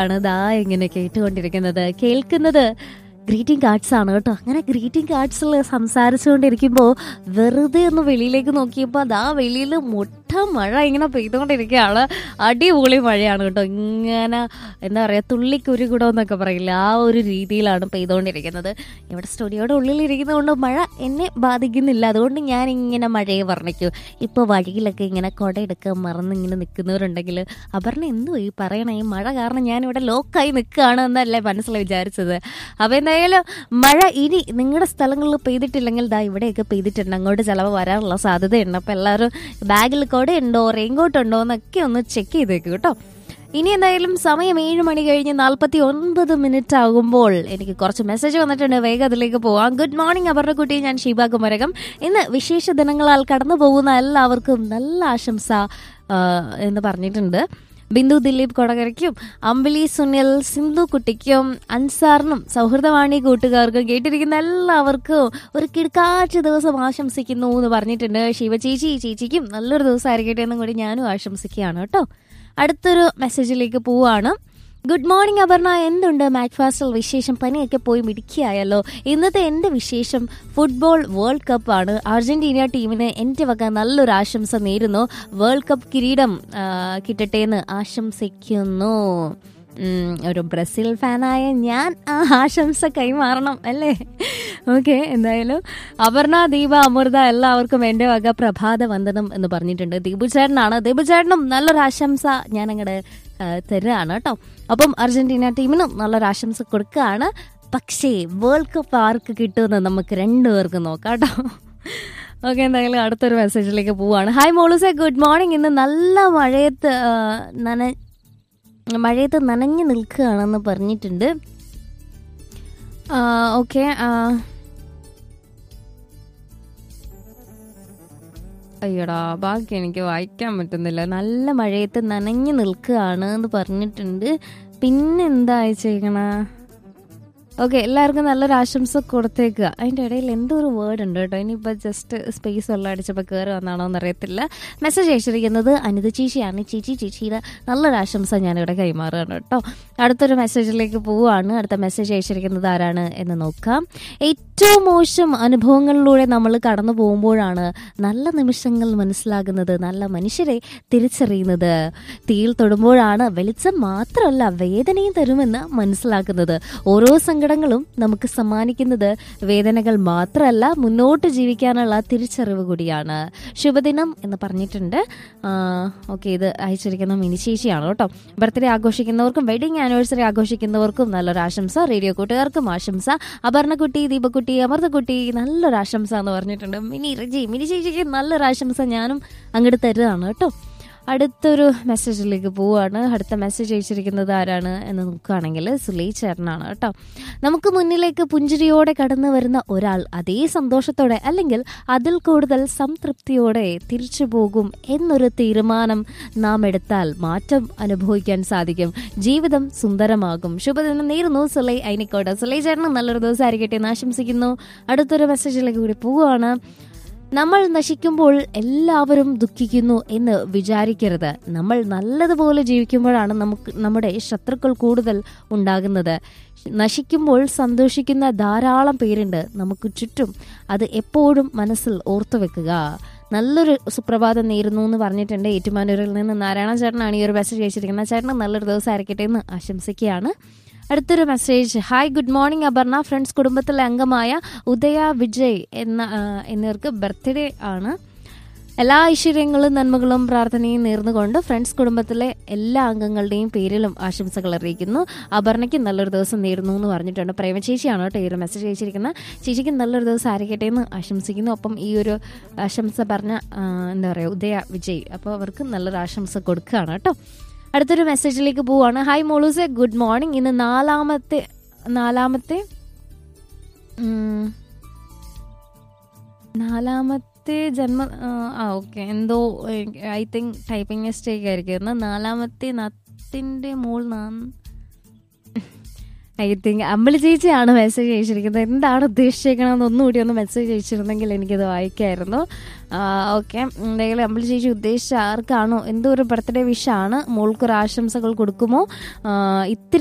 ആണ് ദാ ഇങ്ങനെ കേട്ടുകൊണ്ടിരിക്കുന്നത് കേൾക്കുന്നത് ഗ്രീറ്റിംഗ് കാർഡ്സ് ആണ് കേട്ടോ അങ്ങനെ ഗ്രീറ്റിംഗ് കാർഡ്സിൽ സംസാരിച്ചുകൊണ്ടിരിക്കുമ്പോൾ വെറുതെ ഒന്ന് വെളിയിലേക്ക് നോക്കിയപ്പോൾ അതാ വെളിയിൽ മുട്ട മഴ ഇങ്ങനെ പെയ്തുകൊണ്ടിരിക്കുകയാണ് അടിപൊളി മഴയാണ് കേട്ടോ ഇങ്ങനെ എന്താ പറയുക തുള്ളിക്കുരു കൂടം എന്നൊക്കെ പറയില്ല ആ ഒരു രീതിയിലാണ് പെയ്തുകൊണ്ടിരിക്കുന്നത് ഇവിടെ സ്റ്റുഡിയോയുടെ ഉള്ളിലിരിക്കുന്നതുകൊണ്ട് മഴ എന്നെ ബാധിക്കുന്നില്ല അതുകൊണ്ട് ഞാൻ ഇങ്ങനെ മഴയെ വർണ്ണിക്കും ഇപ്പോൾ വഴിയിലൊക്കെ ഇങ്ങനെ കുട എടുക്കാൻ മറന്ന് ഇങ്ങനെ നിൽക്കുന്നവരുണ്ടെങ്കിൽ അപർണ എന്തു ഈ പറയണേ ഈ മഴ കാരണം ഞാൻ ഇവിടെ ലോക്കായി നിൽക്കുകയാണ് എന്നല്ലേ മനസ്സിൽ വിചാരിച്ചത് അപ്പോൾ എന്തായാലും മഴ ഇനി നിങ്ങളുടെ സ്ഥലങ്ങളിൽ പെയ്തിട്ടില്ലെങ്കിൽ ദാ ഇവിടെയൊക്കെ പെയ്തിട്ടുണ്ട് അങ്ങോട്ട് ചിലവ് വരാനുള്ള സാധ്യതയുണ്ട് അപ്പോൾ എല്ലാവരും ബാഗിൽ കുടയുണ്ടോ റെയിൻകോട്ട് ഉണ്ടോ എന്നൊക്കെ ഒന്ന് ചെക്ക് ചെയ്തേക്ക് കേട്ടോ ഇനി എന്തായാലും സമയം ഏഴ് മണി കഴിഞ്ഞ് നാൽപ്പത്തി ഒൻപത് മിനിറ്റ് ആകുമ്പോൾ എനിക്ക് കുറച്ച് മെസ്സേജ് വന്നിട്ടുണ്ട് വേഗം അതിലേക്ക് പോവാം ഗുഡ് മോർണിംഗ് അവരുടെ കുട്ടി ഞാൻ ഷീബ കുമരകം ഇന്ന് വിശേഷ ദിനങ്ങളാൽ കടന്നു പോകുന്ന എല്ലാവർക്കും നല്ല ആശംസ ആ, എന്ന് പറഞ്ഞിട്ടുണ്ട് ബിന്ദു ദിലീപ് കൊടകരയ്ക്കും അമ്പിളി സുനിൽ സിന്ധു കുട്ടിക്കും അൻസാറിനും സൗഹൃദവാണി കൂട്ടുകാർക്കും കേട്ടിരിക്കുന്ന എല്ലാവർക്കും ഒരു കിടക്കാച്ച ദിവസം ആശംസിക്കുന്നു എന്ന് പറഞ്ഞിട്ടുണ്ട് ശിവ ചേച്ചി ചേച്ചിക്കും നല്ലൊരു ദിവസം ആയിരിക്കട്ടെ എന്നും കൂടി ഞാനും ആശംസിക്കുകയാണ് കേട്ടോ അടുത്തൊരു മെസ്സേജിലേക്ക് പോവാണ് ഗുഡ് മോർണിംഗ് അപർണ എന്തുണ്ട് മാച്ച് ഫാസ്റ്റിൽ വിശേഷം പനിയൊക്കെ പോയി മിടുക്കിയായല്ലോ ഇന്നത്തെ എൻ്റെ വിശേഷം ഫുട്ബോൾ വേൾഡ് കപ്പ് ആണ് അർജന്റീന ടീമിന് എൻ്റെ വക നല്ലൊരു ആശംസ നേരുന്നു വേൾഡ് കപ്പ് കിരീടം ആ, കിട്ടട്ടെ എന്ന് ആശംസിക്കുന്നു ഉം, ഒരു ബ്രസീൽ ഫാനായ ഞാൻ ആ ആശംസ കൈമാറണം അല്ലേ ഓക്കെ എന്തായാലും അപർണ ദീപ അമൃത എല്ലാവർക്കും എൻ്റെ വക പ്രഭാത വന്ദനം എന്ന് പറഞ്ഞിട്ടുണ്ട് ദീപു ചേട്ടനാണ് ദീപു ചേട്ടനും നല്ലൊരു ആശംസ ഞാൻ അങ്ങടെ തരുകയാണ് കേട്ടോ അപ്പം അർജന്റീന ടീമിനും നല്ലൊരു ആശംസ കൊടുക്കുകയാണ് പക്ഷേ വേൾഡ് കപ്പ് ആർക്ക് കിട്ടുമെന്ന് നമുക്ക് രണ്ടുപേർക്കും നോക്കാം കേട്ടോ ഓക്കെ എന്തായാലും അടുത്തൊരു മെസ്സേജിലേക്ക് പോവാണ് ഹായ് മോളൂസെ ഗുഡ് മോർണിംഗ് ഇന്ന് നല്ല മഴയത്ത് ആ, നന മഴയത്ത് നനഞ്ഞു നിൽക്കുകയാണെന്ന് പറഞ്ഞിട്ടുണ്ട് ഓക്കെ അയ്യടാ ബാക്കി എനിക്ക് വായിക്കാൻ പറ്റുന്നില്ല നല്ല മഴയത്ത് നനഞ്ഞു നിൽക്കുകയാണ് എന്ന് പറഞ്ഞിട്ടുണ്ട് പിന്നെ എന്താ അയച്ചേക്കണ ഓക്കെ എല്ലാവർക്കും നല്ലൊരു ആശംസ കൊടുത്തേക്കുക അതിൻ്റെ ഇടയിൽ എന്തോ ഒരു വേർഡ് ഉണ്ട് കേട്ടോ ഇനിയിപ്പോൾ ജസ്റ്റ് സ്പേസ് ഉള്ള അടിച്ചപ്പോൾ കയറി വന്നാണോ എന്നറിയത്തില്ല മെസ്സേജ് അയച്ചിരിക്കുന്നത് അനിത ചേച്ചിയാണ് ചേച്ചി ചേച്ചിയുടെ നല്ലൊരു ആശംസ ഞാനിവിടെ കൈമാറുകയാണ് കേട്ടോ അടുത്തൊരു മെസ്സേജിലേക്ക് പോവുകയാണ് അടുത്ത മെസ്സേജ് അയച്ചിരിക്കുന്നത് ആരാണ് എന്ന് നോക്കാം ഏറ്റവും മോശം അനുഭവങ്ങളിലൂടെ നമ്മൾ കടന്നു പോകുമ്പോഴാണ് നല്ല നിമിഷങ്ങൾ മനസ്സിലാകുന്നത് നല്ല മനുഷ്യരെ തിരിച്ചറിയുന്നത് തീയിൽ തൊടുമ്പോഴാണ് വെളിച്ചം മാത്രമല്ല വേദനയും തരുമെന്ന് മനസ്സിലാക്കുന്നത് ഓരോ സങ്കടങ്ങളും നമുക്ക് സമ്മാനിക്കുന്നത് വേദനകൾ മാത്രമല്ല മുന്നോട്ട് ജീവിക്കാനുള്ള തിരിച്ചറിവ് കൂടിയാണ് ശുഭദിനം എന്ന് പറഞ്ഞിട്ടുണ്ട് ഓക്കെ ഇത് അയച്ചിരിക്കുന്ന മിനി ചേച്ചിയാണ് കേട്ടോ ബർത്ത്ഡേ ആഘോഷിക്കുന്നവർക്കും വെഡിങ് ആനിവേഴ്സറി ആഘോഷിക്കുന്നവർക്കും നല്ലൊരു ആശംസ റേഡിയോ കൂട്ടുകാർക്കും ആശംസ അപർണക്കുട്ടി ദീപക്കുട്ടി അമൃതക്കുട്ടി നല്ലൊരു ആശംസ എന്ന് പറഞ്ഞിട്ടുണ്ട് മിനി റജി മിനി ചേച്ചിക്ക് നല്ലൊരു ആശംസ ഞാനും അങ്ങോട്ട് തരുന്നതാണ് കേട്ടോ അടുത്തൊരു മെസ്സേജിലേക്ക് പോവുകയാണ് അടുത്ത മെസ്സേജ് അയച്ചിരിക്കുന്നത് ആരാണ് എന്ന് നോക്കുകയാണെങ്കിൽ സുലൈ ചേട്ടനാണ് കേട്ടോ നമുക്ക് മുന്നിലേക്ക് പുഞ്ചിരിയോടെ കടന്നു വരുന്ന ഒരാൾ അതേ സന്തോഷത്തോടെ അല്ലെങ്കിൽ അതിൽ കൂടുതൽ സംതൃപ്തിയോടെ തിരിച്ചു പോകും എന്നൊരു തീരുമാനം നാം എടുത്താൽ മാറ്റം അനുഭവിക്കാൻ സാധിക്കും ജീവിതം സുന്ദരമാകും ശുഭദിനം നേരുന്നു സുലൈ അയിനിക്കോട്ടെ സുലൈ ചേട്ടന് നല്ലൊരു ദിവസം ആയിരിക്കട്ടെ എന്ന് ആശംസിക്കുന്നു അടുത്തൊരു മെസ്സേജിലേക്ക് കൂടി പോവുകയാണ് നമ്മൾ നശിക്കുമ്പോൾ എല്ലാവരും ദുഃഖിക്കുന്നു എന്ന് വിചാരിക്കരുത് നമ്മൾ നല്ലതുപോലെ ജീവിക്കുമ്പോഴാണ് നമുക്ക് നമ്മുടെ ശത്രുക്കൾ കൂടുതൽ ഉണ്ടാകുന്നത് നശിക്കുമ്പോൾ സന്തോഷിക്കുന്ന ധാരാളം പേരുണ്ട് നമുക്ക് ചുറ്റും അത് എപ്പോഴും മനസ്സിൽ ഓർത്തു വെക്കുക നല്ലൊരു സുപ്രഭാതം നേരുന്നു എന്ന് പറഞ്ഞിട്ടുണ്ട് ഏറ്റുമാനൂരിൽ നിന്ന് നാരായണ ചേട്ടനാണ് ഈ ഒരു മെസ്സേജ് അയച്ചിരിക്കുന്നത് ചേട്ടന് നല്ലൊരു ദിവസം ആയിരിക്കട്ടെ എന്ന് ആശംസിക്കുകയാണ് അടുത്തൊരു message hi good morning Aparna friends കുടുംബത്തിലെ അംഗമായ ഉദയ വിജയ് എന്ന ആ, എന്നിവർക്ക് ബർത്ത്ഡേ ആണ് എല്ലാ ഐശ്വര്യങ്ങളും നന്മകളും പ്രാർത്ഥനയും നേർന്നുകൊണ്ട് ഫ്രണ്ട്സ് കുടുംബത്തിലെ എല്ലാ അംഗങ്ങളുടെയും പേരിലും ആശംസകൾ അറിയിക്കുന്നു അപർണയ്ക്ക് നല്ലൊരു ദിവസം നേരുന്നു എന്ന് പറഞ്ഞിട്ടുണ്ട് പ്രേമ ചേച്ചിയാണ് കേട്ടോ ഈ ഒരു മെസ്സേജ് അയച്ചിരിക്കുന്നത് ചേച്ചിക്ക് നല്ലൊരു ദിവസം ആയിരിക്കട്ടെ എന്ന് ആശംസിക്കുന്നു ഒപ്പം ഈ ഒരു ആശംസ പറഞ്ഞ ആ, എന്താ പറയുക ഉദയ വിജയ് അപ്പോൾ അവർക്ക് നല്ലൊരു ആശംസ കൊടുക്കുകയാണ് കേട്ടോ അടുത്തൊരു മെസ്സേജിലേക്ക് പോവാണ് ഹായ് മോളൂസെ ഗുഡ് മോർണിംഗ് ഇന്ന് നാലാമത്തെ നാലാമത്തെ ഉം, നാലാമത്തെ ജന്മ ആ ഓക്കെ എന്തോ ഐ തിങ്ക് ടൈപ്പിംഗ് മിസ്റ്റേക്ക് ആയിരിക്കും ഇന്ന് നാലാമത്തെ നത്തിൻ്റെ മോൾ നാ ഐ തിങ്ക് അമ്പലി ചേച്ചിയാണ് മെസ്സേജ് അയച്ചിരിക്കുന്നത് എന്താണ് ഉദ്ദേശിച്ചിരിക്കണമെന്ന് ഒന്നുകൂടി ഒന്ന് മെസ്സേജ് അയച്ചിരുന്നെങ്കിൽ എനിക്കത് വായിക്കായിരുന്നു ഓക്കെ എന്തെങ്കിലും അമ്പലി ചേച്ചി ഉദ്ദേശിച്ച ആർക്കാണോ എന്തോ ഒരു ബർത്ത്ഡേ വിഷാണ് മോൾക്കൊരു ആശംസകൾ കൊടുക്കുമോ ആ, ഇത്തിരി